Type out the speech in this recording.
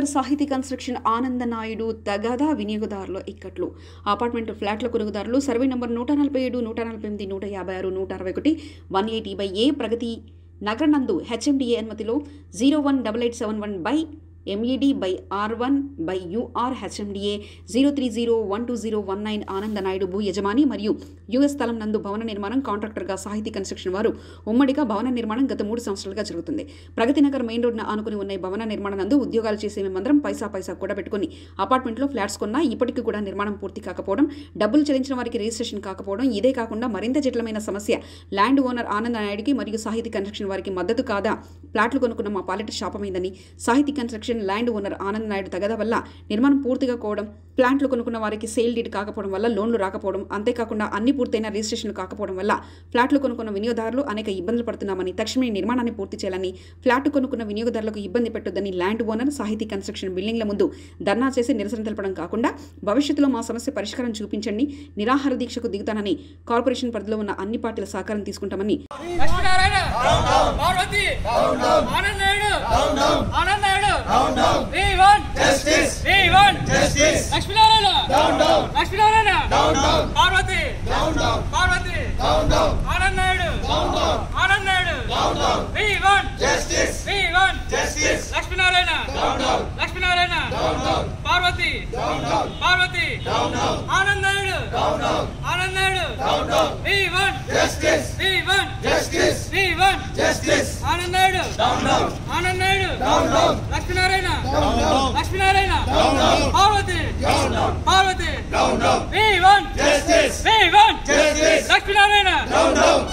నగర్ సాహితీ కన్స్ట్రక్షన్ ఆనంద నాయుడు తగాదా వినియోగదారుల ఇక్కట్లు అపార్ట్మెంట్ ఫ్లాట్ల కొనుగోదారులు సర్వే నంబర్ నూట నలభై ఏడు నూట నలభై ఎనిమిది నూట యాభై ఆరు నూట అరవై ఒకటి one eighty by A Pragathi Nagar నందు హెచ్ఎండిఏ అనుమతిలో zero one double eight seven one by MED by R one by UR HMDA zero three zero one two zero one nine Ananda Naidu భూ యజమాని మరియు యుఎస్ స్థలం నందు భవన నిర్మాణం కాంట్రాక్టర్గా సాహితీ కన్స్ట్రక్షన్ వారు ఉమ్మడిగా భవన నిర్మాణం గత మూడు సంవత్సరాలుగా జరుగుతుంది ప్రగతి నగర్ మెయిన్ రోడ్న ఆనుకుని ఉన్న ఈ భవన నిర్మాణం నందు ఉద్యోగాలు చేసే మేమందరం పైసా పైసా కూడా పెట్టుకుని అపార్ట్మెంట్లో ఫ్లాట్స్ కొన్నా ఇప్పటికీ కూడా నిర్మాణం పూర్తి కాకపోవడం డబ్బులు చెల్లించిన వారికి రిజిస్ట్రేషన్ కాకపోవడం ఇదే కాకుండా మరింత జటిలమైన సమస్య ల్యాండ్ ఓనర్ ఆనంద నాయుడికి మరియు సాహితీ కన్స్ట్రక్షన్ వారికి మద్దతు కాదా ప్లాట్లు కొనుక్కున్న మా పాలిట శాపమైందని Sahithi construction land owner Anand Naidu తగద వల్ల నిర్మాణం పూర్తిగా కోవడం ప్లాంట్లు కొనుక్కున్న వారికి సేల్ డీడ్ కాకపోవడం వల్ల లోన్లు రాకపోవడం అంతేకాకుండా అన్ని పూర్తయిన రిజిస్ట్రేషన్లు కాకపోవడం వల్ల ఫ్లాట్లు కొనుక్కున్న వినియోగదారులు అనేక ఇబ్బందులు పడుతున్నామని తక్షణమే నిర్మాణాన్ని పూర్తి చేయాలని ఫ్లాట్ కొనుక్కున్న వినియోగదారులకు ఇబ్బంది పెట్టొద్దని ల్యాండ్ ఓనర్ సాహితీ కన్స్ట్రక్షన్ బిల్డింగ్ల ముందు ధర్నా చేసి నిరసన తెలపడం కాకుండా భవిష్యత్తులో మా సమస్య పరిష్కారం చూపించండి నిరాహార దీక్షకు దిగుతానని కార్పొరేషన్ పరిధిలో ఉన్న అన్ని పార్టీల సహకారం తీసుకుంటామని Lakshminarayana Parvathi Anand Naidu Anand Naidu V one V one Lakshminarayana Lakshminarayana Parvathi Parvathi Anand Naidu Anand Naidu V one V one Lakshminarayana Lakshminarayana Parvathi Parvathi Anand Naidu Anand Naidu V one V one V one Anand Naidu Anand Naidu Lakshminarayana Lakshminarayana Parvathi Parvathi V one V one Lakshminarayana